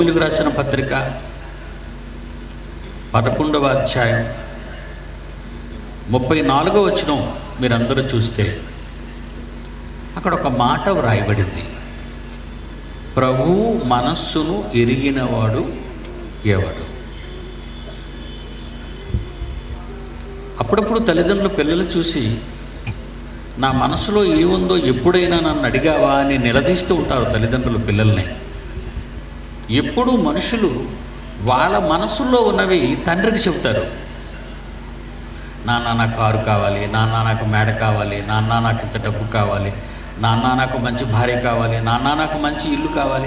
రోమిలకు రాసిన పత్రిక పదకొండవ అధ్యాయం ముప్పై నాలుగో వచనం మీరందరూ చూస్తే అక్కడ ఒక మాట వ్రాయబడింది ప్రభువు మనస్సును ఎరిగినవాడు ఎవడు అప్పుడప్పుడు తల్లిదండ్రులు పిల్లలు చూసి నా మనసులో ఏముందో ఎప్పుడైనా నన్ను అడిగావా అని నిలదీస్తూ ఉంటారు తల్లిదండ్రులు పిల్లల్ని ఎప్పుడూ మనుషులు వాళ్ళ మనసులో ఉన్నవి తండ్రికి చెబుతారు నాన్న నాకు కారు కావాలి నాన్న నాకు మేడ కావాలి నాన్న నాకు ఇంత డబ్బు కావాలి నాన్న నాకు మంచి భార్య కావాలి నాన్న నాకు మంచి ఇల్లు కావాలి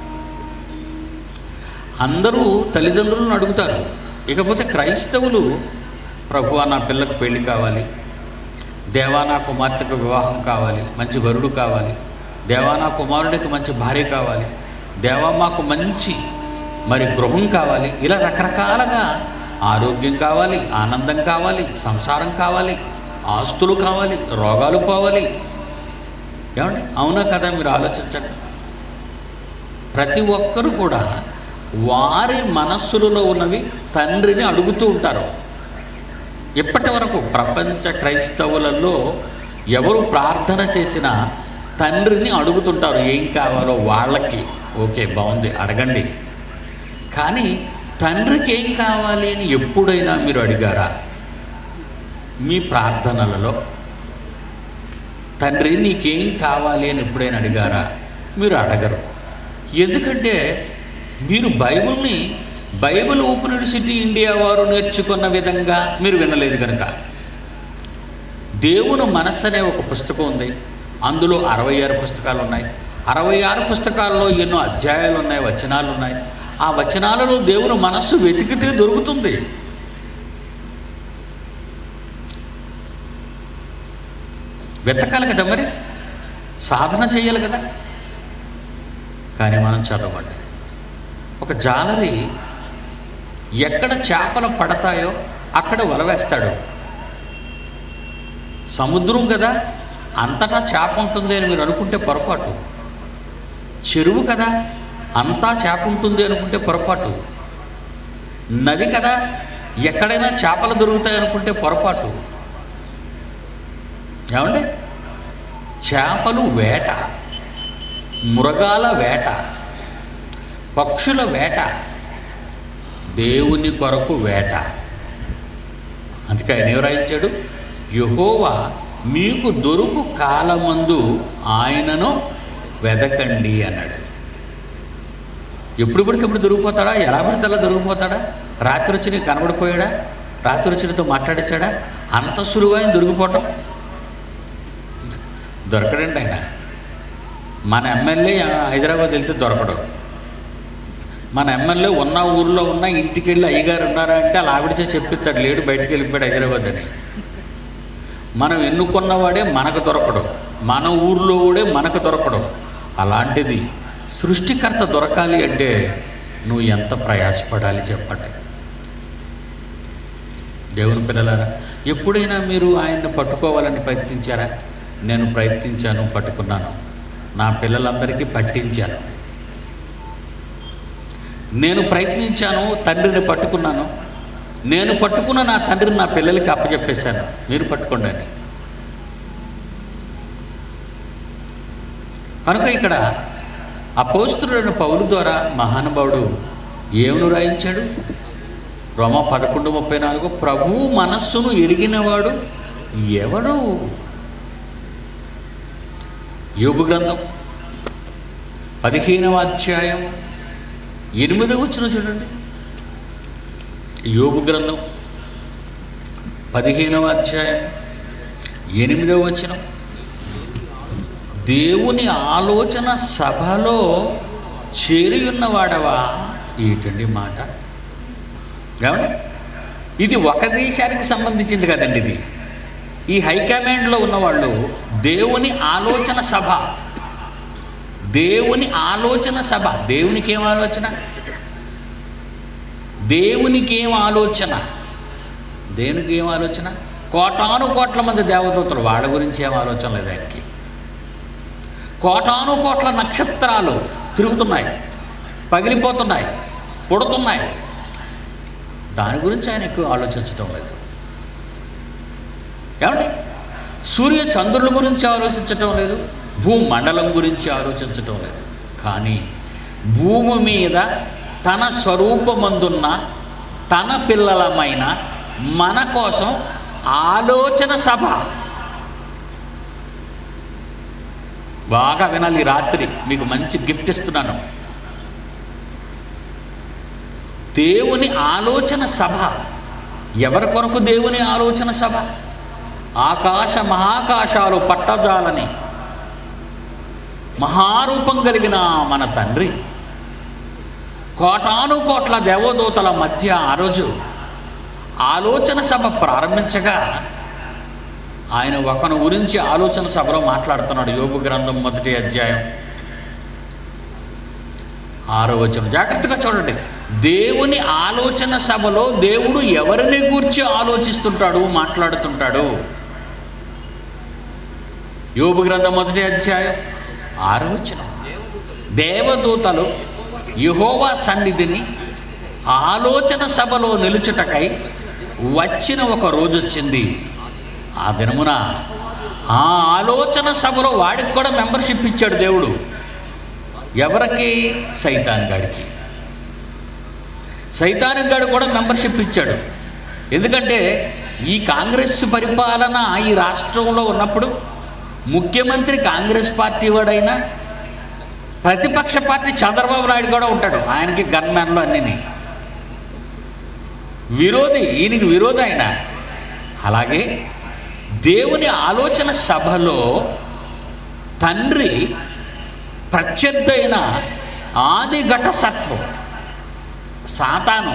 అందరూ తల్లిదండ్రులను అడుగుతారు ఇకపోతే క్రైస్తవులు ప్రభువా నా పిల్లకు పెళ్లి కావాలి దేవా నా కుమార్తెకు వివాహం కావాలి మంచి వరుడు కావాలి దేవా నా కుమారుడికి మంచి భార్య కావాలి దేవా మాకు మంచి మరి గృహం కావాలి ఇలా రకరకాలుగా ఆరోగ్యం కావాలి ఆనందం కావాలి సంసారం కావాలి ఆస్తులు కావాలి రోగాలు పోవాలి ఏమండి అవునా కదా మీరు ఆలోచించండి ప్రతి ఒక్కరు కూడా వారి మనస్సులలో ఉన్నవి తండ్రిని అడుగుతూ ఉంటారు ఇప్పటి వరకు ప్రపంచ క్రైస్తవులలో ఎవరు ప్రార్థన చేసినా తండ్రిని అడుగుతుంటారు ఏం కావాలో వాళ్ళకి ఓకే బాగుంది అడగండి కానీ తండ్రికి ఏం కావాలి అని ఎప్పుడైనా మీరు అడిగారా మీ ప్రార్థనలలో తండ్రి నీకేం కావాలి అని ఎప్పుడైనా అడిగారా మీరు అడగరు ఎందుకంటే మీరు బైబిల్ని బైబిల్ ఓపెన్ యూనివర్సిటీ ఇండియా వారు నేర్చుకున్న విధంగా మీరు వినలేదు కనుక దేవుని మనస్సు అనే ఒక పుస్తకం ఉంది అందులో అరవై ఆరు పుస్తకాలు ఉన్నాయి అరవై ఆరు పుస్తకాల్లో ఎన్నో అధ్యాయాలు ఉన్నాయి వచనాలు ఉన్నాయి ఆ వచనాలలో దేవుని మనస్సు వెతికితే దొరుకుతుంది వెతకాలి కదా మరి సాధన చేయాలి కదా కానీ మనం చదవండి ఒక జాలరి ఎక్కడ చేపలు పడతాయో అక్కడ వలవేస్తాడు సముద్రం కదా అంతటా చేప ఉంటుంది అని మీరు అనుకుంటే పొరపాటు చెరువు కదా అంతా చేప ఉంటుంది అనుకుంటే పొరపాటు నది కదా ఎక్కడైనా చేపలు దొరుకుతాయి అనుకుంటే పొరపాటు ఏమండి చేపలు వేట మృగాల వేట పక్షుల వేట దేవుని కొరకు వేట అందుకే ఆయన ఏం రాయించాడు యహోవా మీకు దొరుకు కాలమందు ఆయనను వెదకండి అన్నాడు ఎప్పుడు పడితే ఎప్పుడు దొరికిపోతాడా ఎలా పడితే అలా దొరికిపోతాడా రాత్రి వచ్చి నీకు కనబడిపోయాడా రాత్రి వచ్చినతో మాట్లాడేశాడా అంత సులువు ఆయన దొరికిపోవటం దొరకడండి ఆయన మన ఎమ్మెల్యే హైదరాబాద్ వెళ్తే దొరకడు మన ఎమ్మెల్యే ఉన్న ఊర్లో ఉన్న ఇంటికి వెళ్ళి అయ్యగారు ఉన్నారా అంటే అలా ఆవిడచే చెప్పిస్తాడు లేడు బయటికి వెళ్ళిపోయాడు హైదరాబాద్ అని మనం ఎన్నుకున్నవాడే మనకు దొరకడు మన ఊర్లో కూడా మనకు దొరకడు అలాంటిది సృష్టికర్త దొరకాలి అంటే నువ్వు ఎంత ప్రయాసపడాలి చెప్పండి దేవుని పిల్లలారా ఎప్పుడైనా మీరు ఆయన్ని పట్టుకోవాలని ప్రయత్నించారా నేను ప్రయత్నించాను పట్టుకున్నాను నా పిల్లలందరికీ పట్టించాను నేను ప్రయత్నించాను తండ్రిని పట్టుకున్నాను నేను పట్టుకున్న నా తండ్రిని నా పిల్లలకి అప్పచెప్పేశాను మీరు పట్టుకోండి అని కనుక ఇక్కడ అపోస్తుడైన పౌలు ద్వారా మహానుభావుడు ఏమను రాయించాడు రోమ పదకొండు ముప్పై నాలుగు ప్రభువు మనస్సును ఎరిగినవాడు ఎవడు యోగు గ్రంథం పదిహేనవ అధ్యాయం ఎనిమిదవ వచ్చిన చూడండి యోగు గ్రంథం పదిహేనవ అధ్యాయం ఎనిమిదవ వచనం దేవుని ఆలోచన సభలో చేరి ఉన్నవాడవా ఏటండి మాట ఏమండి ఇది ఒక దేశానికి సంబంధించింది కదండి ఇది ఈ హైకమాండ్లో ఉన్నవాళ్ళు దేవుని ఆలోచన సభ దేవుని ఆలోచన సభ దేవునికి ఏం ఆలోచన దేవునికి ఏం ఆలోచన దేవునికి ఏం ఆలోచన కోటాను కోట్ల మంది దేవదూతలు వాళ్ళ గురించి ఏం ఆలోచన లేదు ఆయనకి కోటాను కోట్ల నక్షత్రాలు తిరుగుతున్నాయి పగిలిపోతున్నాయి పుడుతున్నాయి దాని గురించి ఆయన ఎక్కువ ఆలోచించటం లేదు ఏమండి సూర్య చంద్రుల గురించి ఆలోచించటం లేదు భూమండలం గురించి ఆలోచించటం లేదు కానీ భూమి మీద తన స్వరూపమందున్న తన పిల్లలమైన మన కోసం ఆలోచన సభ బాగా వినాలి ఈ రాత్రి మీకు మంచి గిఫ్ట్ ఇస్తున్నాను దేవుని ఆలోచన సభ ఎవరి కొరకు దేవుని ఆలోచన సభ ఆకాశ మహాకాశాలు పట్టజాలని మహారూపం కలిగిన మన తండ్రి కోటాను కోట్ల దేవదూతల మధ్య ఆ రోజు ఆలోచన సభ ప్రారంభించగా ఆయన ఒకను గురించి ఆలోచన సభలో మాట్లాడుతున్నాడు యోగు గ్రంథం మొదటి అధ్యాయం ఆరో వచనం జాగ్రత్తగా చూడండి దేవుని ఆలోచన సభలో దేవుడు ఎవరిని గూర్చి ఆలోచిస్తుంటాడు మాట్లాడుతుంటాడు యోగు గ్రంథం మొదటి అధ్యాయం ఆరో వచనం దేవదూతలు యహోవా సన్నిధిని ఆలోచన సభలో నిలుచుటకై వచ్చిన ఒక రోజు వచ్చింది ఆ దినమున ఆ ఆలోచన సభలో వాడికి కూడా మెంబర్షిప్ ఇచ్చాడు దేవుడు ఎవరికి సైతాన్ గాడికి సైతాన్ గాడు కూడా మెంబర్షిప్ ఇచ్చాడు ఎందుకంటే ఈ కాంగ్రెస్ పరిపాలన ఈ రాష్ట్రంలో ఉన్నప్పుడు ముఖ్యమంత్రి కాంగ్రెస్ పార్టీ వాడైనా ప్రతిపక్ష పార్టీ చంద్రబాబు నాయుడు కూడా ఉంటాడు ఆయనకి గన్మ్యాన్లు అన్నీ విరోధి ఈయనకి విరోధి ఆయన అలాగే దేవుని ఆలోచన సభలో తండ్రి ప్రత్యర్థైన ఆది ఘట సర్పం సాతాను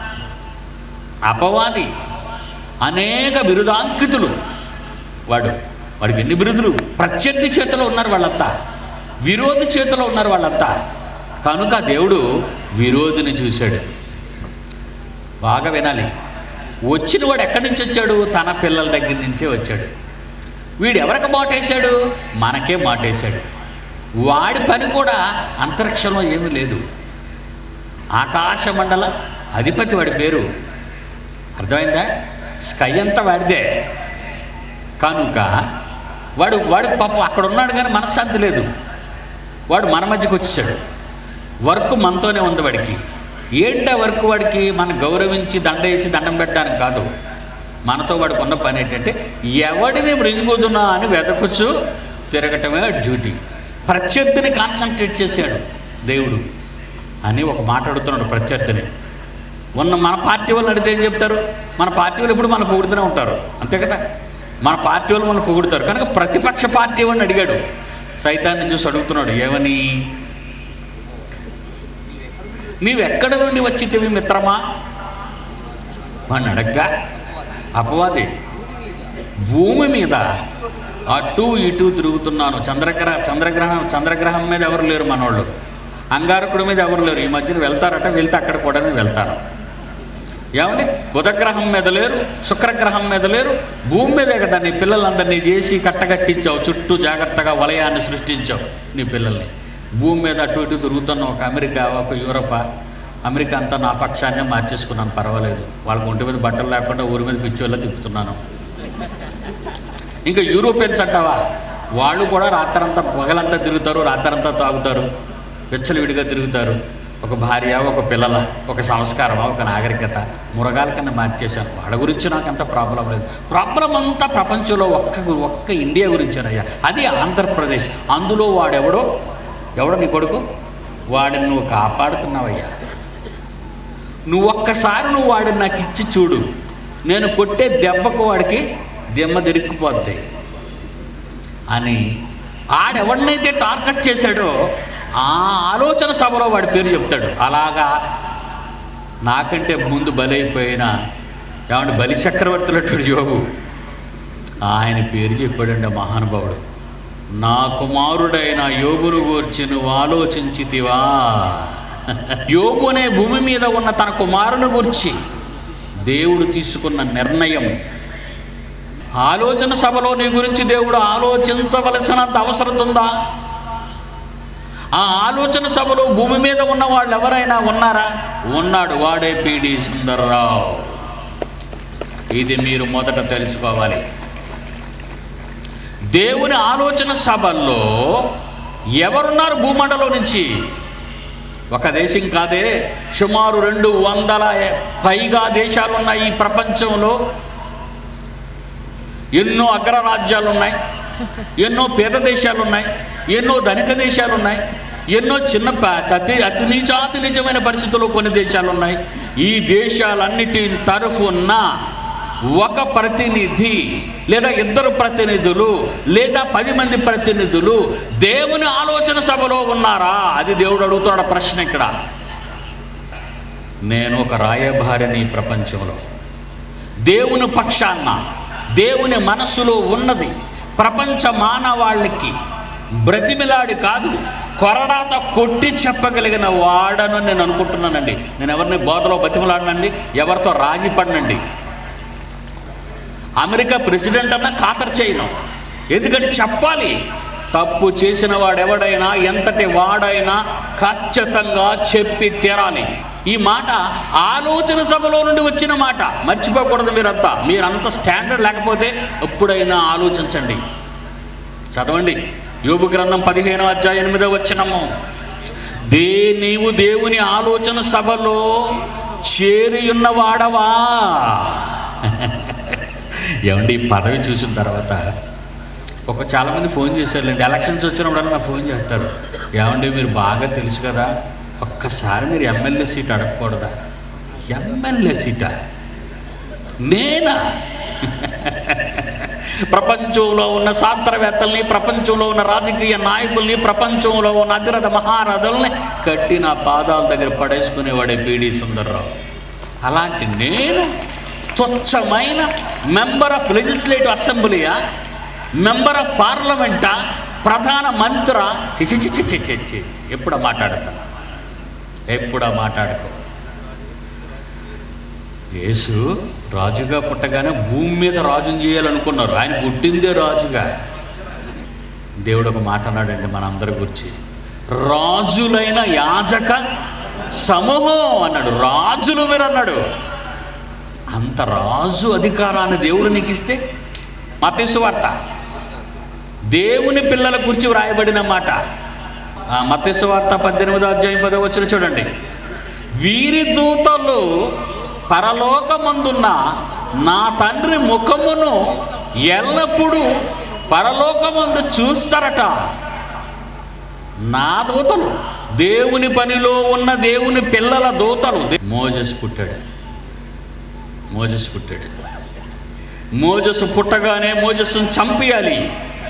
అపవాది అనేక బిరుదాంకితులు వాడు వాడికి ఎన్ని బిరుదులు ప్రత్యర్థి చేతిలో ఉన్నారు వాళ్ళంతా విరోధి చేతిలో ఉన్నారు వాళ్ళంతా కనుక దేవుడు విరోధిని చూశాడు బాగా వినాలి వచ్చిన వాడు ఎక్కడి నుంచి వచ్చాడు తన పిల్లల దగ్గర నుంచే వచ్చాడు వీడు ఎవరికి మాటేశాడు మనకే మాటేశాడు వాడి పని కూడా అంతరిక్షంలో ఏమీ లేదు ఆకాశ మండల అధిపతి వాడి పేరు అర్థమైందా స్కై అంతా వాడిదే కనుక వాడు వాడు పాపం అక్కడ ఉన్నాడు కానీ మనశ్శాంతి లేదు వాడు మన మధ్యకి వచ్చేసాడు వర్క్ మనతోనే ఉంది వాడికి ఏంటా వర్క్ వాడికి మనం గౌరవించి దండ వేసి దండం పెట్టడానికి కాదు మనతో వాడికి ఉన్న పని ఏంటంటే ఎవడిని మృంగుదునా అని వెతకుచు తిరగటమే డ్యూటీ ప్రత్యర్థిని కాన్సన్ట్రేట్ చేశాడు దేవుడు అని ఒక మాట అడుగుతున్నాడు ప్రత్యర్థిని ఉన్న మన పార్టీ వాళ్ళు అడిగితే ఏం చెప్తారు మన పార్టీ వాళ్ళు ఎప్పుడు మనం పొగుడుతూనే ఉంటారు అంతే కదా మన పార్టీ వాళ్ళు మనం పొగుడుతారు కనుక ప్రతిపక్ష పార్టీ వాళ్ళని అడిగాడు సైతాన్ని చూసి అడుగుతున్నాడు ఏమని నీవెక్కడ నుండి వచ్చితివి మిత్రమా అని అడగ్గా అపవాది భూమి మీద అటు ఇటు తిరుగుతున్నాను చంద్రగ్రహ చంద్రగ్రహం చంద్రగ్రహం మీద ఎవరు లేరు మనోళ్ళు అంగారకుడి మీద ఎవరు లేరు ఈ మధ్యన వెళ్తారట వెళ్తే అక్కడ కూడా వెళ్తారు ఏమండి బుధగ్రహం మీద లేరు శుక్రగ్రహం మీద లేరు భూమి మీదే కదా నీ పిల్లలందరినీ చేసి కట్టగట్టించావు చుట్టూ జాగ్రత్తగా వలయాన్ని సృష్టించావు నీ పిల్లల్ని భూమి మీద అటు ఇటు తిరుగుతున్న ఒక అమెరికా ఒక యూరప్ అమెరికా అంతా నా పక్షాన్నే మార్చేసుకున్నాను పర్వాలేదు వాళ్ళ ఒంటి మీద బట్టలు లేకుండా ఊరి మీద పిచ్చోళ్ళ తిప్పుతున్నాను ఇంకా యూరోపియన్స్ అంటావా వాళ్ళు కూడా రాత్రంతా పగలంతా తిరుగుతారు రాత్రంతా తాగుతారు విచ్చలవిడిగా తిరుగుతారు ఒక భార్య ఒక పిల్లల ఒక సంస్కారం ఒక నాగరికత మురగాల కింద మార్చేశాను వాళ్ళ గురించి నాకు అంత ప్రాబ్లం లేదు ప్రాబ్లం అంతా ప్రపంచంలో ఒక్క గు- ఒక్క ఇండియా గురించేనయ్యా అది ఆంధ్రప్రదేశ్ అందులో వాడెవడో ఎవడో నీ కొడుకు వాడిని నువ్వు కాపాడుతున్నావయ్యా నువ్వు ఒక్కసారి నువ్వు వాడిని నాకు ఇచ్చి చూడు నేను కొట్టే దెబ్బకు వాడికి దెమ్మ తిరిగిపోద్ది అని ఆడెవడినైతే టార్గెట్ చేశాడో ఆ ఆలోచన సభలో వాడి పేరు చెప్తాడు అలాగా నాకంటే ముందు బలైపోయిన ఏమంటే బలి చక్రవర్తులట్టుడు యోగు ఆయన పేరు చెప్పాడండి ఆ మహానుభావుడు నా కుమారుడైన యోగును గూర్చి నువ్వు ఆలోచించితివా యోగు అనే భూమి మీద ఉన్న తన కుమారుని గూర్చి దేవుడు తీసుకున్న నిర్ణయం ఆలోచన సభలో నీ గురించి దేవుడు ఆలోచించవలసినంత అవసరం ఉందా ఆ ఆలోచన సభలో భూమి మీద ఉన్న వాళ్ళు ఎవరైనా ఉన్నారా ఉన్నాడు వాడే పిడి సుందర్రావు ఇది మీరు మొదట తెలుసుకోవాలి దేవుని ఆలోచన సభల్లో ఎవరున్నారు భూమండలం నుంచి ఒక దేశం కాదే సుమారు రెండు వందల పైగా దేశాలు ఉన్నాయి ఈ ప్రపంచంలో ఎన్నో అగ్రరాజ్యాలు ఉన్నాయి ఎన్నో పేద దేశాలు ఉన్నాయి ఎన్నో ధనిక దేశాలు ఉన్నాయి ఎన్నో చిన్న ప- అతి అతి నీచాతి నిజమైన పరిస్థితుల్లో కొన్ని దేశాలు ఉన్నాయి ఈ దేశాలన్నిటి తరఫున ఒక ప్రతినిధి లేదా ఇద్దరు ప్రతినిధులు లేదా పది మంది ప్రతినిధులు దేవుని ఆలోచన సభలో ఉన్నారా అది దేవుడు అడుగుతున్నాడు ప్రశ్న ఇక్కడ నేను ఒక రాయభారిని ఈ ప్రపంచంలో దేవుని పక్షాన దేవుని మనస్సులో ఉన్నది ప్రపంచ మానవాళ్ళకి బ్రతిమిలాడి కాదు కొరడాత కొట్టి చెప్పగలిగిన వాడను నేను అనుకుంటున్నానండి నేను ఎవరిని బోధలో బతిమలాడనండి ఎవరితో రాజీ పడనండి అమెరికా ప్రెసిడెంట్ అన్న ఖాతరు చేయను ఎందుకంటే చెప్పాలి తప్పు చేసిన వాడెవడైనా ఎంతటి వాడైనా ఖచ్చితంగా చెప్పి తీరాలి ఈ మాట ఆలోచన సభలో నుండి వచ్చిన మాట మర్చిపోకూడదు మీరంతా మీరంత స్టాండర్డ్ లేకపోతే ఎప్పుడైనా ఆలోచించండి చదవండి యోగు గ్రంథం పదిహేను అధ్యాయం ఎనిమిదో వచ్చినము దే నీవు దేవుని ఆలోచన సభలో చేరి ఉన్నవాడవా ఏమండి ఈ పదవి చూసిన తర్వాత ఒక చాలామంది ఫోన్ చేశారులేండి ఎలక్షన్స్ వచ్చినప్పుడల్లా నా ఫోన్ చేస్తారు ఏమండి మీరు బాగా తెలుసు కదా ఒక్కసారి మీరు ఎమ్మెల్యే సీట్ అడగకూడదా ఎమ్మెల్యే సీటా నేనా ప్రపంచంలో ఉన్న శాస్త్రవేత్తల్ని ప్రపంచంలో ఉన్న రాజకీయ నాయకుల్ని ప్రపంచంలో ఉన్న అతిరథ మహారథుల్ని కట్టి నా పాదాల దగ్గర పడేసుకునేవాడే పీడి సుందర్రావు అలాంటి నేను తుచ్చమైన మెంబర్ ఆఫ్ లెజిస్లేటివ్ అసెంబ్లీయా మెంబర్ ఆఫ్ పార్లమెంటా ప్రధాన మంత్ర చి చి చి చి చి చి ఎప్పుడో మాట్లాడతాను ఎప్పుడో మాట్లాడుకో యేసు రాజుగా పుట్టగానే భూమి మీద రాజుని చేయాలనుకున్నారు ఆయన పుట్టిందే రాజుగా దేవుడు ఒక మాట అన్నాడండి మనందరి గురించి రాజులైన యాజక సమూహం అన్నాడు రాజులు మీరు అన్నాడు అంత రాజు అధికారాన్ని దేవుడు నీకు ఇస్తే మతేసు వార్త దేవుని పిల్లల గురించి వ్రాయబడిన మాట మతేసు వార్త పద్దెనిమిదో అధ్యాయం పదో వచ్చిన చూడండి వీరి దూతలు పరలోకమందున్న నా తండ్రి ముఖమును ఎల్లప్పుడూ పరలోకమందు చూస్తారట నా దూతలు దేవుని పనిలో ఉన్న దేవుని పిల్లల దూతలు మోజస్ పుట్టాడు మోజస్ పుట్టాడు మోజస్ పుట్టగానే మోజస్సును చంపేయాలి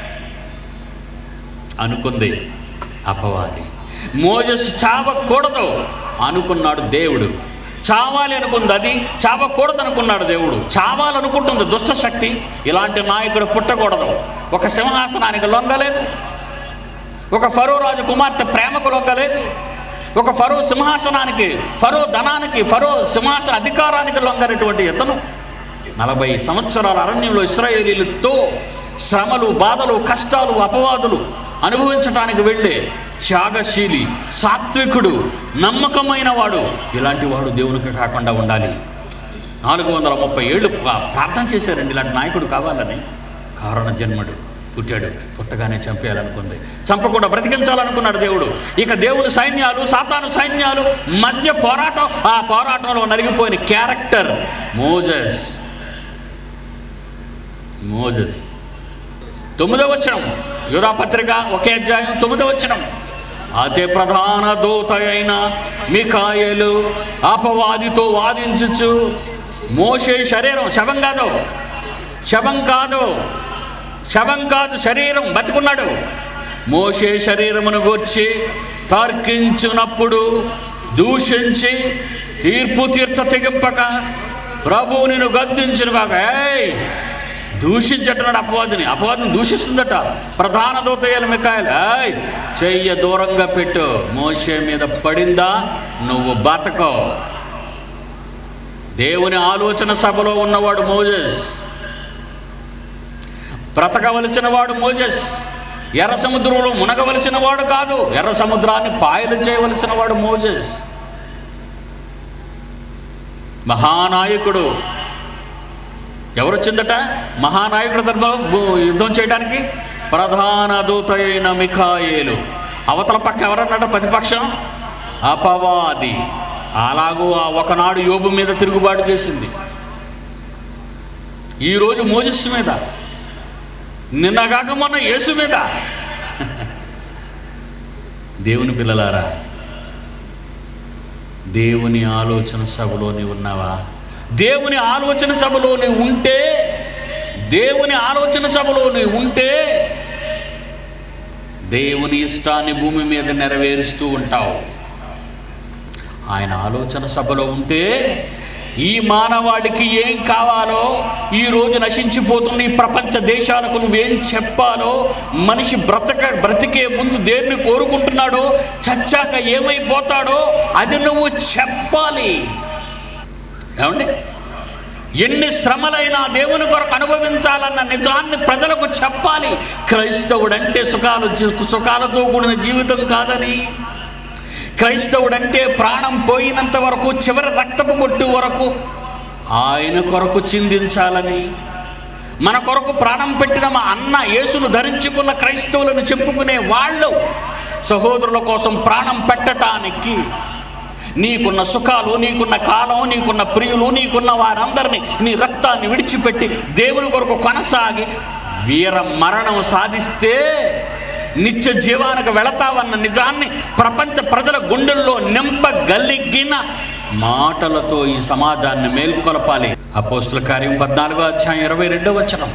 అనుకుంది అపవాది మోజస్ చావకూడదు అనుకున్నాడు దేవుడు చావాలి అనుకుంది అది చావకూడదు అనుకున్నాడు దేవుడు చావాలనుకుంటుంది దుష్ట శక్తి ఇలాంటి నాయకుడు పుట్టకూడదు ఒక సింహాసనానికి లొంగలేదు ఒక ఫరో రాజు కుమార్తె ప్రేమకు లొంగలేదు ఒక ఫరో సింహాసనానికి ఫరో ధనానికి ఫరో సింహాసన అధికారానికి లొంగనటువంటి ఇతను నలభై సంవత్సరాల అరణ్యంలో ఇస్రాయేలీలతో శ్రమలు బాధలు కష్టాలు అపవాదులు అనుభవించడానికి వెళ్ళే త్యాగశీలి సాత్వికుడు నమ్మకమైన వాడు ఇలాంటి వాడు దేవునికి కాకుండా ఉండాలి నాలుగు వందల ముప్పై ఏళ్ళు ప్రా- ప్రార్థన చేశారండి ఇలాంటి నాయకుడు కావాలని కారణ జన్మడు పుట్టాడు పుట్టగానే చంపేయాలనుకుంది చంపకుండా బ్రతికించాలనుకున్నాడు దేవుడు ఇక దేవుని సైన్యాలు సాతాను సైన్యాలు మధ్య పోరాటం ఆ పోరాటంలో నలిగిపోయిన క్యారెక్టర్ మోజస్ మోజస్ తొమ్మిదవ వచనం యూదా పత్రిక ఒకే అధ్యాయం తొమ్మిదవ వచనం అతి ప్రధాన దూత అయిన మికాయలు అపవాదితో వాదించుచు మోసే శరీరం శవం కాదు శవం కాదు శవం కాదు శరీరం బతుకున్నాడు మోసే శరీరమును గూర్చి తర్కించునప్పుడు దూషించి తీర్పు తీర్చ తెగింపక ప్రభువు నిన్ను గద్దించును కాక ఏయ్ దూషించట్టున్నాడు అపవాదిని అపవాదిని దూషిస్తుందట ప్రధాన దూతయ్యల మికాయలు ఏయ్ చెయ్య దూరంగా పెట్టు మోసే మీద పడిందా నువ్వు బతకో దేవుని ఆలోచన సభలో ఉన్నవాడు మోజెస్ బ్రతకవలసిన వాడు మోజెస్ ఎర్ర సముద్రంలో మునగవలసిన వాడు కాదు ఎర్ర సముద్రాన్ని పాయలు చేయవలసిన వాడు మోజెస్ మహానాయకుడు ఎవరు వచ్చిందట మహానాయకుడు తరఫున భూ- యుద్ధం చేయడానికి ప్రధాన దూత అయిన మిఖాయేలు అవతల పక్క ఎవరన్నాడు ప్రతిపక్షం అపవాది అలాగూ ఆ ఒకనాడు యోబు మీద తిరుగుబాటు చేసింది ఈరోజు మోజస్ మీద నిన్నగాక మొన్న యేసు మీద దేవుని పిల్లలారా దేవుని ఆలోచన సభలో నీవు ఉన్నావా దేవుని ఆలోచన సభలో నీవు ఉంటే దేవుని ఆలోచన సభలో నీవు ఉంటే దేవుని ఇష్టాన్ని భూమి మీద నెరవేరుస్తూ ఉంటావు ఆయన ఆలోచన సభలో ఉంటే ఈ మానవాళికి ఏం కావాలో ఈ రోజు నశించిపోతున్న ఈ ప్రపంచ దేశాలకు నువ్వేం చెప్పాలో మనిషి బ్రతక బ్రతికే ముందు దేన్ని కోరుకుంటున్నాడో చచ్చాక ఏమైపోతాడో అది నువ్వు చెప్పాలి ఏమండి ఎన్ని శ్రమలైనా దేవుని కొరకు అనుభవించాలన్న నిజాన్ని ప్రజలకు చెప్పాలి క్రైస్తవుడంటే సుఖాలు సుఖాలతో కూడిన జీవితం కాదని క్రైస్తవుడంటే ప్రాణం పోయినంత వరకు చివరి రక్తపు బొట్టు వరకు ఆయన కొరకు చిందించాలని మన కొరకు ప్రాణం పెట్టిన మా అన్న యేసును ధరించుకున్న క్రైస్తవులను చెప్పుకునే వాళ్ళు సహోదరుల కోసం ప్రాణం పెట్టటానికి నీకున్న సుఖాలు నీకున్న కాలం నీకున్న ప్రియులు నీకున్న వారందరినీ నీ రక్తాన్ని విడిచిపెట్టి దేవుని కొరకు కొనసాగి వీర మరణం సాధిస్తే నిత్య జీవానికి వెళతావన్న నిజాన్ని ప్రపంచ ప్రజల గుండెల్లో నింపగలిగిన మాటలతో ఈ సమాజాన్ని మేల్కొలపాలి అపోస్తుల కార్యం పద్నాలుగో అధ్యాయం ఇరవై రెండో వచనం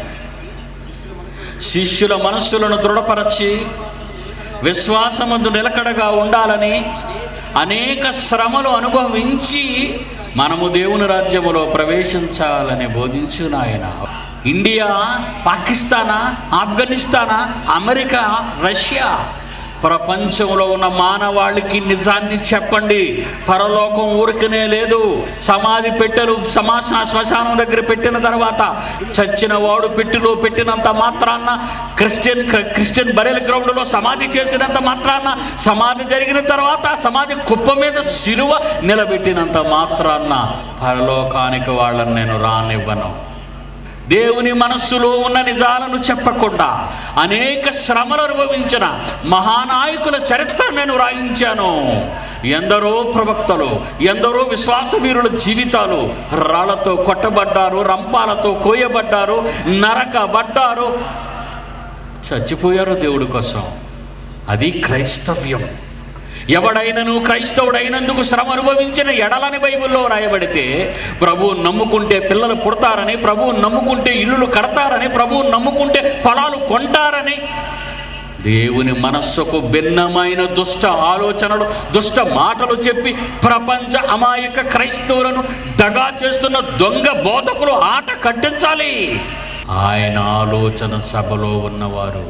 శిష్యుల మనస్సులను దృఢపరచి విశ్వాసమందు నిలకడగా ఉండాలని అనేక శ్రమలు అనుభవించి మనము దేవుని రాజ్యములో ప్రవేశించాలని బోధించును ఆయన ఇండియా పాకిస్తానా ఆఫ్ఘనిస్తానా అమెరికా రష్యా ప్రపంచంలో ఉన్న మానవాళికి నిజాన్ని చెప్పండి పరలోకం ఊరికనే లేదు సమాధి పెట్టెలు సమాస శ్మశానం దగ్గర పెట్టిన తర్వాత చచ్చిన వాడు పెట్టిలో పెట్టినంత మాత్రాన్న క్రిస్టియన్ క్రిస్టియన్ బరెల్ గ్రౌండ్లో సమాధి చేసినంత మాత్రాన్న సమాధి జరిగిన తర్వాత ఆ సమాధి కుప్ప మీద సిలువ నిలబెట్టినంత మాత్రాన్న పరలోకానికి వాళ్ళని నేను రానివ్వను దేవుని మనస్సులో ఉన్న నిజాలను చెప్పకుండా అనేక శ్రమలు అనుభవించిన మహానాయకుల చరిత్ర నేను రాయించాను ఎందరో ప్రవక్తలు ఎందరో విశ్వాసవీరుల జీవితాలు రాళ్లతో కొట్టబడ్డారు రంపాలతో కోయబడ్డారు నరకబడ్డారు చచ్చిపోయారు దేవుడి కోసం అది క్రైస్తవ్యం ఎవడైనను క్రైస్తవుడైనందుకు శ్రమ అనుభవించిన ఎడలని బైబిల్లో రాయబడితే ప్రభువు నమ్ముకుంటే పిల్లలు పుడతారని ప్రభువు నమ్ముకుంటే ఇల్లులు కడతారని ప్రభువు నమ్ముకుంటే పొలాలు కొంటారని దేవుని మనస్సుకు భిన్నమైన దుష్ట ఆలోచనలు దుష్ట మాటలు చెప్పి ప్రపంచ అమాయక క్రైస్తవులను దగా చేస్తున్న దొంగ బోధకులు ఆట కట్టించాలి ఆయన ఆలోచన సభలో ఉన్నవారు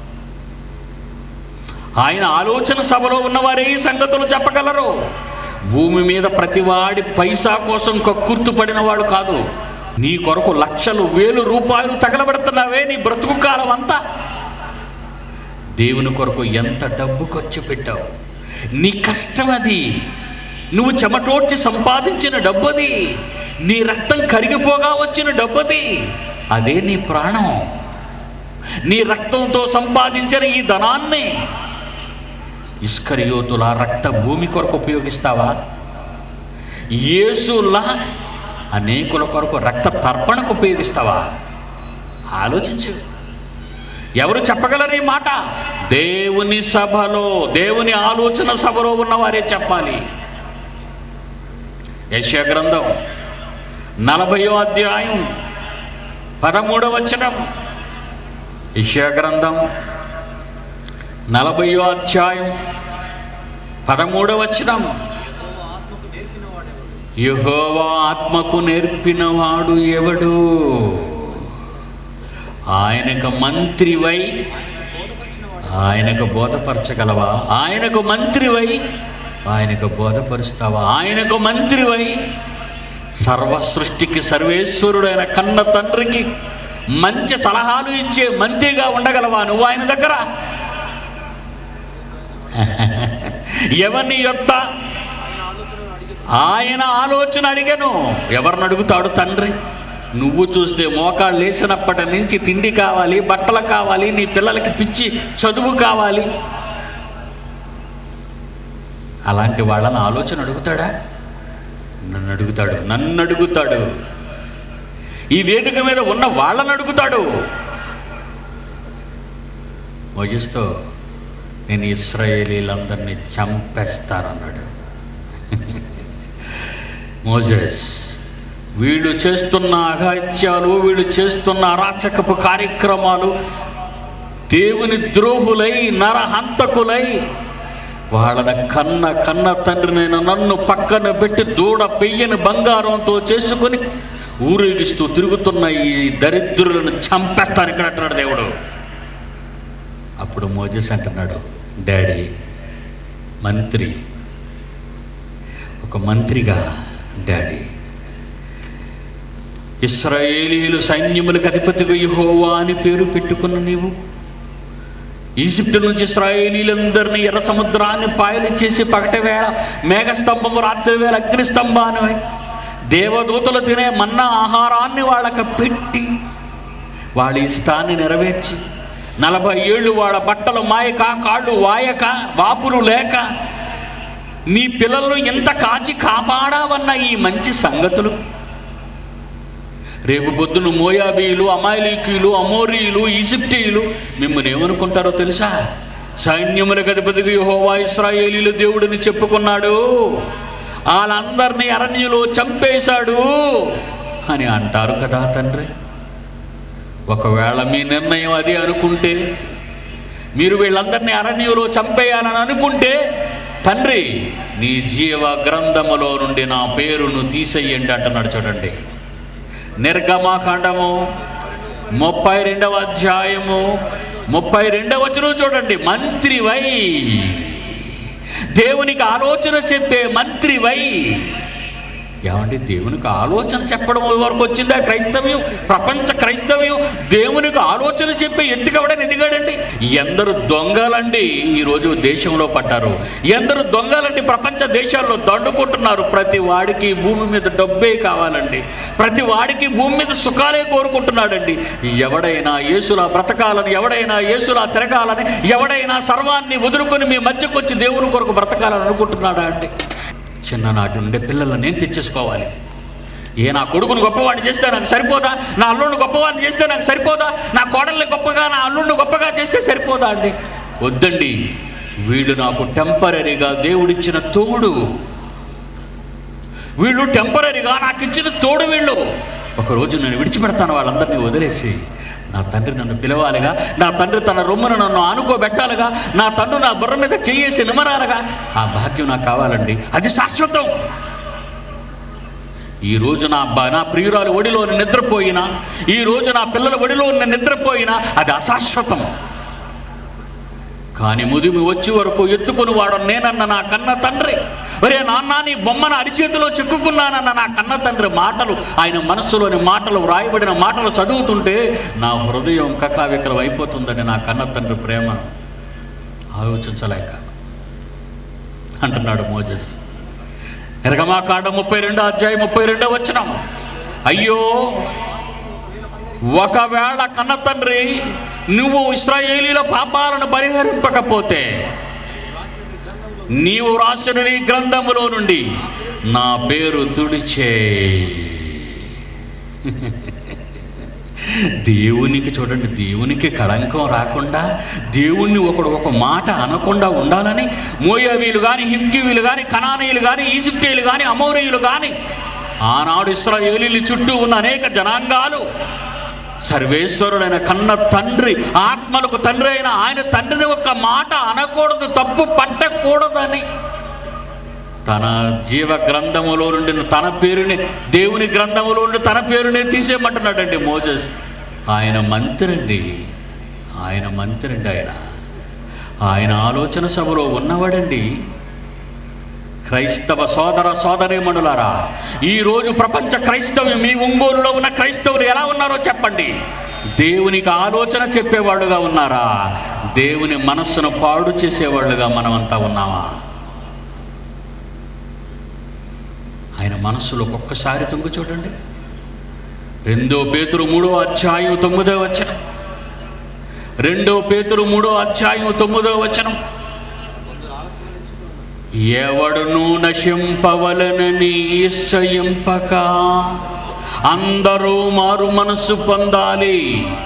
ఆయన ఆలోచన సభలో ఉన్నవారే ఈ సంగతులు చెప్పగలరు భూమి మీద ప్రతివాడి పైసా కోసం కక్కుర్తుపడిన వాడు కాదు నీ కొరకు లక్షలు వేలు రూపాయలు తగలబెడుతున్నావే నీ బ్రతుకు కాలం అంతా దేవుని కొరకు ఎంత డబ్బు ఖర్చు పెట్టావు నీ కష్టం అది నువ్వు చెమటోడ్చి సంపాదించిన డబ్బది నీ రక్తం కరిగిపోగా వచ్చిన డబ్బది అదే నీ ప్రాణం నీ రక్తంతో సంపాదించిన ఈ ధనాన్ని ఇస్కరియోతుల రక్త భూమి కొరకు ఉపయోగిస్తావా యేసులా అనేకుల కొరకు రక్త తర్పణకు ఉపయోగిస్తావా ఆలోచించు ఎవరు చెప్పగలరు ఈ మాట దేవుని సభలో దేవుని ఆలోచన సభలో ఉన్నవారే చెప్పాలి యశ గ్రంథం నలభయో అధ్యాయం పదమూడవ వచనం యశ గ్రంథం నలభయో అధ్యాయం పదమూడవ వచనం యెహోవా ఆత్మకు నేర్పినవాడు ఎవడు ఆయనకు మంత్రివై ఆయనకు బోధపరచగలవా ఆయనకు మంత్రివై ఆయనకు బోధపరుస్తావా ఆయనకు మంత్రివై సర్వ సృష్టికి సర్వేశ్వరుడైన కన్న తండ్రికి మంచి సలహాలు ఇచ్చే మంత్రిగా ఉండగలవా నువ్వు ఆయన దగ్గర ఎవరిని యొక్క ఆయన ఆలోచన అడిగాను ఎవరిని అడుగుతాడు తండ్రి నువ్వు చూస్తే మోకాళ్ళు లేచినప్పటి నుంచి తిండి కావాలి బట్టలు కావాలి నీ పిల్లలకి పిచ్చి చదువు కావాలి అలాంటి వాళ్ళని ఆలోచన అడుగుతాడా నన్ను అడుగుతాడు నన్ను అడుగుతాడు ఈ వేదిక మీద ఉన్న వాళ్ళని అడుగుతాడు మోజిస్తో నేను ఇస్రాయేలీలందరినీ చంపేస్తానన్నాడు మోజెస్ వీళ్ళు చేస్తున్న అఘాత్యాలు వీళ్ళు చేస్తున్న అరాచకపు కార్యక్రమాలు దేవుని ద్రోహులై నరహంతకులై వాళ్ళని కన్న కన్న తండ్రినైన నన్ను పక్కన పెట్టి దూడ పెయ్యని బంగారంతో చేసుకొని ఊరేగిస్తూ తిరుగుతున్న ఈ దరిద్రులను చంపేస్తాను ఇక్కడ అంటున్నాడు దేవుడు అప్పుడు మోజెస్ అంటున్నాడు డాడీ మంత్రి ఒక మంత్రిగా డాడీ ఇస్రాయేలీలు సైన్యములకు అధిపతిగా యెహోవా అని పేరు పెట్టుకున్న నీవు ఈజిప్టు నుంచి ఇస్రాయేలీలందరినీ ఎర్ర సముద్రాన్ని పాయలు చేసి పగటి వేళ మేఘస్తంభము రాత్రి వేళ అగ్నిస్తంభాన్ని దేవదూతలు తినే మన్న ఆహారాన్ని వాళ్ళకి పెట్టి వాళ్ళ ఇష్టాన్ని నెరవేర్చి నలభై ఏళ్ళు వాళ్ళ బట్టలు మాయక కాళ్ళు వాయక వాపులు లేక నీ పిల్లలను ఎంత కాచి కాపాడావన్న ఈ మంచి సంగతులు రేపు పొద్దున మోయాబీలు అమాయలీకీలు అమోరీలు ఈజిప్టీయులు మిమ్మల్ని ఏమనుకుంటారో తెలుసా సైన్యములకు అధిపతిగా యెహోవా ఇస్రాయేలీలు దేవుడిని చెప్పుకున్నాడు వాళ్ళందరినీ అరణ్యులు చంపేశాడు అని అంటారు కదా తండ్రి ఒకవేళ మీ నిర్ణయం అది అనుకుంటే మీరు వీళ్ళందరినీ అరణ్యులు చంపేయాలని అనుకుంటే తండ్రి నీ జీవ గ్రంథములో నుండి నా పేరును తీసేయండి అంటున్నాడు చూడండి నిర్గమాకాండము ముప్పై రెండవ అధ్యాయము ముప్పై రెండవ వచనం చూడండి మంత్రివై దేవునికి ఆలోచన చెప్పే మంత్రివై ఏమండి దేవునికి ఆలోచన చెప్పడం వరకు వచ్చిందా క్రైస్తవ్యం ప్రపంచ క్రైస్తవ్యం దేవునికి ఆలోచన చెప్పే ఎత్తుకవడం ఎదిగాడండి ఎందరు దొంగలండి ఈరోజు దేశంలో పడ్డారు ఎందరు దొంగలండి ప్రపంచ దేశాల్లో దండుకుంటున్నారు ప్రతి వాడికి భూమి మీద డబ్బే కావాలండి ప్రతి వాడికి భూమి మీద సుఖాలే కోరుకుంటున్నాడండి ఎవడైనా యేసులా బ్రతకాలని ఎవడైనా యేసులా తిరగాలని ఎవడైనా సర్వాన్ని వదులుకొని మీ మధ్యకు వచ్చి దేవుని కొరకు బ్రతకాలని అనుకుంటున్నాడా అండి చిన్ననాటి నుండి పిల్లల్ని నేను తెచ్చేసుకోవాలి ఏ నా కొడుకును గొప్పవాడిని చేస్తే నాకు సరిపోదా నా అల్లుడిని గొప్పవాడిని చేస్తే నాకు సరిపోదా నా కోడల్ని గొప్పగా నా అల్లుడిని గొప్పగా చేస్తే సరిపోదా అండి వద్దండి వీళ్ళు నాకు టెంపరీగా దేవుడిచ్చిన తోడు వీళ్ళు టెంపరీగా నాకు ఇచ్చిన తోడు వీళ్ళు ఒకరోజు నేను విడిచిపెడతాను వాళ్ళందరినీ వదిలేసి నా తండ్రి నన్ను పిలవాలిగా నా తండ్రి తన రొమ్మును నన్ను ఆనుకోబెట్టాలిగా నా తండ్రి నా బుర్ర మీద చేయేసి నిమరాలుగా ఆ భాగ్యం నాకు కావాలండి అది శాశ్వతం ఈ రోజు నా బ నా ప్రియురాలు ఒడిలో నిద్రపోయినా ఈ రోజు నా పిల్లల ఒడిలో నిద్రపోయినా అది అశాశ్వతం కానీ ముదిమి వచ్చే వరకు ఎత్తుకుని వాడు నేనన్న నా కన్న తండ్రి ఒరే నాన్న నీ బొమ్మను అరిచేతిలో చిక్కుకున్నానన్న నా కన్న తండ్రి మాటలు ఆయన మనస్సులోని మాటలు వ్రాయబడిన మాటలు చదువుతుంటే నా హృదయం కకావికలం అయిపోతుందని నా కన్న తండ్రి ప్రేమను ఆలోచించలేక అంటున్నాడు మోజెస్ నిర్గమాకాండ ముప్పై రెండో అధ్యాయం ముప్పై రెండో వచనం అయ్యో ఒకవేళ కన్న తండ్రి నువ్వు ఇస్రాయేలీల పాపాలను పరిహరింపకపోతే నీవు రాసిన నీ గ్రంథములో నుండి నా పేరు తుడిచే దేవునికి చూడండి దేవునికి కళంకం రాకుండా దేవుణ్ణి ఒకడు ఒక మాట అనకుండా ఉండాలని మోయావీలు కానీ హిఫ్కీవీలు కానీ కనానీయులు కానీ ఈజిప్టీయులు కానీ అమోరీయులు కానీ ఆనాడు ఇస్రాయేలీల చుట్టూ ఉన్న అనేక జనాంగాలు సర్వేశ్వరుడైన కన్న తండ్రి ఆత్మలకు తండ్రి అయిన ఆయన తండ్రిని ఒక మాట అనకూడదు తప్పు పట్టకూడదని తన జీవ గ్రంథములో నుండి తన పేరుని దేవుని గ్రంథములో నుండి తన పేరునే తీసేయమంటున్నాడండి మోజస్ ఆయన మంత్రి అండి ఆయన మంత్రి అండి ఆయన ఆయన ఆలోచన సభలో ఉన్నవాడండి క్రైస్తవ సోదర సోదరీమణులారా ఈరోజు ప్రపంచ క్రైస్తవ్యం మీ ఒంగోలులో ఉన్న క్రైస్తవులు ఎలా ఉన్నారో చెప్పండి దేవునికి ఆలోచన చెప్పేవాళ్ళుగా ఉన్నారా దేవుని మనస్సును పాడు చేసేవాళ్ళుగా మనమంతా ఉన్నామా ఆయన మనస్సులో ఒక్కొక్కసారి తొంగి చూడండి రెండో పేతురు మూడో అధ్యాయం తొమ్మిదో వచనం రెండో పేతురు మూడో అధ్యాయం తొమ్మిదో వచనం ఎవడును నశింపవలనని ఇష్టయింపక అందరూ మారు మనస్సు పొందాలి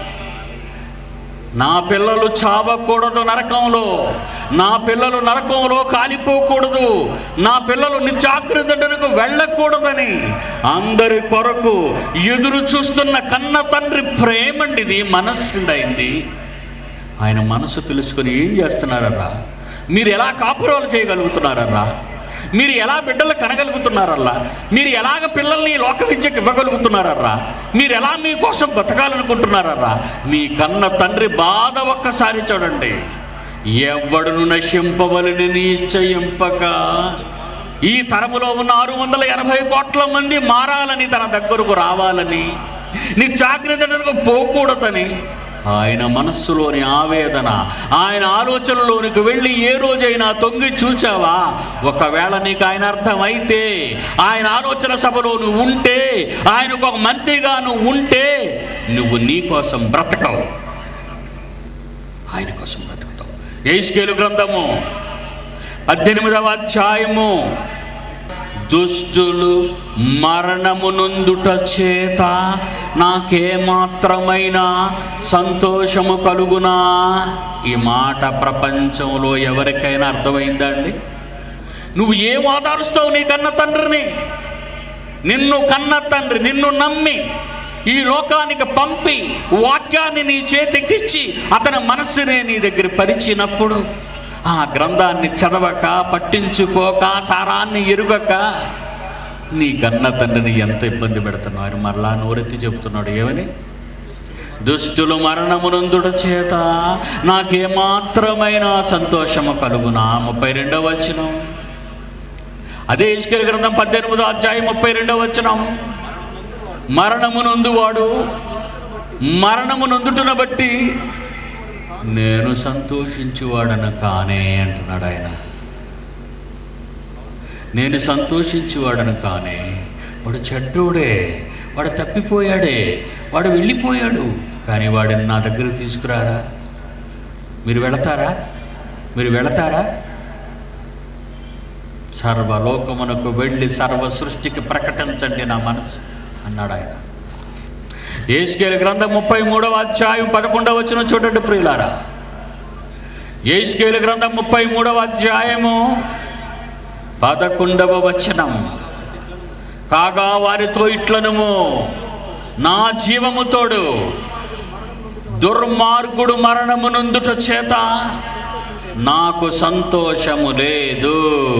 నా పిల్లలు చావకూడదు నరకంలో నా పిల్లలు నరకంలో కాలిపోకూడదు నా పిల్లలు నిత్యాగ్రతకు వెళ్ళకూడదని అందరి కొరకు ఎదురు చూస్తున్న కన్న తండ్రి ప్రేమండిది మనస్సుండైంది ఆయన మనసు తెలుసుకొని ఏం చేస్తున్నారరా మీరు ఎలా కాపురాలు చేయగలుగుతున్నారరా మీరు ఎలా బిడ్డలు కనగలుగుతున్నారల్లా మీరు ఎలాగ పిల్లల్ని ఈ లోక విద్యకు ఇవ్వగలుగుతున్నారర్రా మీరు ఎలా మీకోసం బతకాలనుకుంటున్నారర్రా మీ కన్న తండ్రి బాధ ఒక్కసారి చూడండి ఎవడును నశింపవలని నిశ్చయింపక ఈ తరములో ఉన్న ఆరు వందల ఎనభై కోట్ల మంది మారాలని తన దగ్గరకు రావాలని నీ జాగ్రత్తకు పోకూడదని ఆయన మనస్సులోని ఆవేదన ఆయన ఆలోచనలోనికి వెళ్ళి ఏ రోజైనా తొంగి చూచావా ఒకవేళ నీకు ఆయన అర్థమైతే ఆయన ఆలోచన సభలో నువ్వు ఉంటే ఆయనకు ఒక మంత్రిగా నువ్వు ఉంటే నువ్వు నీ కోసం బ్రతకవు ఆయన కోసం బ్రతుకుతావు ఏస్కేలు గ్రంథము పద్దెనిమిదవ అధ్యాయము దుష్టులు మరణమునందుట చేత నాకేమాత్రమైన సంతోషము కలుగునా ఈ మాట ప్రపంచంలో ఎవరికైనా అర్థమైందా అండి నువ్వు ఏం ఆధారుస్తావు నీ కన్న తండ్రిని నిన్ను కన్న తండ్రి నిన్ను నమ్మి ఈ లోకానికి పంపి వాక్యాన్ని నీ చేతికిచ్చి అతని మనస్సునే నీ దగ్గర పరిచినప్పుడు ఆ గ్రంథాన్ని చదవక పట్టించుకోక సారాన్ని ఎరుగక నీ కన్న తండ్రిని ఎంత ఇబ్బంది పెడుతున్నావు ఆయన మరలా నోరెత్తి చెబుతున్నాడు ఏమని దుష్టులు మరణమునందుడ చేత నాకేమాత్రమైన సంతోషము కలుగునా ముప్పై రెండవ వచనం అదే ఇష్కరి గ్రంథం పద్దెనిమిదో అధ్యాయం ముప్పై రెండవ వచనం మరణమునందువాడు మరణమునందుటను బట్టి నేను సంతోషించువాడను కానే అంటున్నాడు ఆయన నేను సంతోషించువాడను కానే వాడు చెడ్డోడే వాడు తప్పిపోయాడే వాడు వెళ్ళిపోయాడు కానీ వాడిని నా దగ్గర తీసుకురారా మీరు వెళతారా మీరు వెళతారా సర్వలోకమునకు వెళ్ళి సర్వ సృష్టికి ప్రకటించండి నా మనసు అన్నాడు ఆయన ఏస్కేల్ గ్రంథం ముప్పై మూడవ అధ్యాయం పదకొండవ వచ్చిన చూడండి ప్రియులారా ఏస్కేల్ గ్రంథం ముప్పై మూడవ అధ్యాయము పదకొండవ వచనం కాగా వారితో ఇట్లనుము నా జీవము తోడు దుర్మార్గుడు మరణమునందుట చేత నాకు సంతోషము లేదు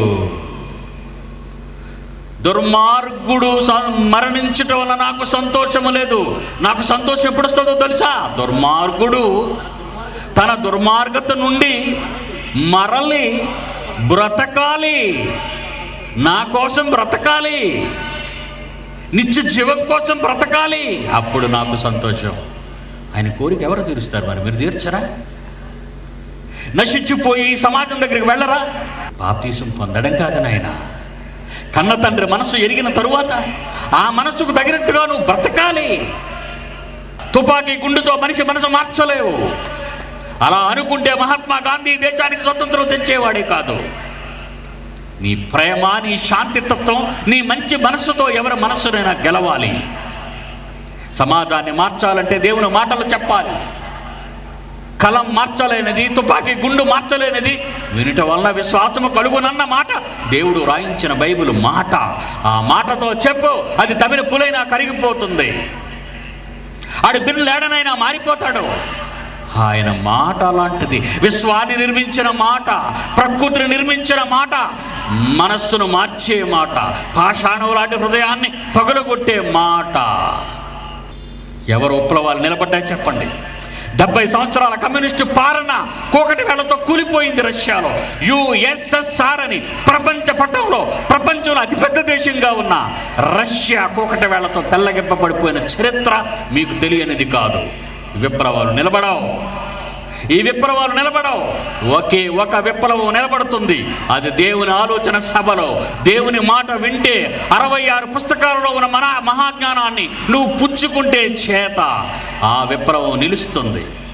దుర్మార్గుడు స- మరణించటం వల్ల నాకు సంతోషము లేదు నాకు సంతోషం ఎప్పుడు వస్తుందో తెలుసా దుర్మార్గుడు తన దుర్మార్గత నుండి మరలి బ్రతకాలి నా కోసం బ్రతకాలి నిత్య జీవం కోసం బ్రతకాలి అప్పుడు నాకు సంతోషం ఆయన కోరిక ఎవరు తీరుస్తారు మరి మీరు తీర్చరా నశించిపోయి ఈ సమాజం దగ్గరికి వెళ్ళరా బాప్తీసం పొందడం కాదు నాయన కన్న తండ్రి మనసు ఎరిగిన తరువాత ఆ మనసుకు తగినట్టుగా నువ్వు బ్రతకాలి తుపాకీ గుండుతో మనిషి మనసు మార్చలేవు అలా అనుకుంటే మహాత్మా గాంధీ దేశానికి స్వతంత్రం తెచ్చేవాడే కాదు నీ ప్రేమ నీ శాంతితత్వం నీ మంచి మనస్సుతో ఎవరి మనస్సునైనా గెలవాలి సమాజాన్ని మార్చాలంటే దేవుని మాటలు చెప్పాలి కలం మార్చలేనిది తుపాకీ గుండు మార్చలేనిది వినుట వలన విశ్వాసము కలుగునన్న మాట దేవుడు రాయించిన బైబిల్ మాట ఆ మాటతో చెప్పు అది తమిన పులైనా కరిగిపోతుంది ఆడి బిన్లేడనైనా మారిపోతాడు ఆయన మాట అలాంటిది విశ్వాన్ని నిర్మించిన మాట ప్రకృతిని నిర్మించిన మాట మనస్సును మార్చే మాట పాషాణం లాంటి హృదయాన్ని పగలగొట్టే మాట ఎవరు విప్లవాలు నిలబడ్డా చెప్పండి డెబ్బై సంవత్సరాల కమ్యూనిస్టు పాలన కోకటి వేళతో కూలిపోయింది రష్యాలో యుఎస్ఎస్ఆర్ అని ప్రపంచ పటంలో ప్రపంచంలో అతిపెద్ద దేశంగా ఉన్న రష్యా కోకటి వేళతో తెల్లగింపబడిపోయిన చరిత్ర మీకు తెలియనిది కాదు విప్లవాలు నిలబడవు ఈ విప్లవాలు నిలబడవు ఒకే ఒక విప్లవం నిలబడుతుంది అది దేవుని ఆలోచన సభలో దేవుని మాట వింటే అరవై ఆరు పుస్తకాలలో ఉన్న మన మహాజ్ఞానాన్ని నువ్వు పుచ్చుకుంటే చేత ఆ విప్లవం నిలుస్తుంది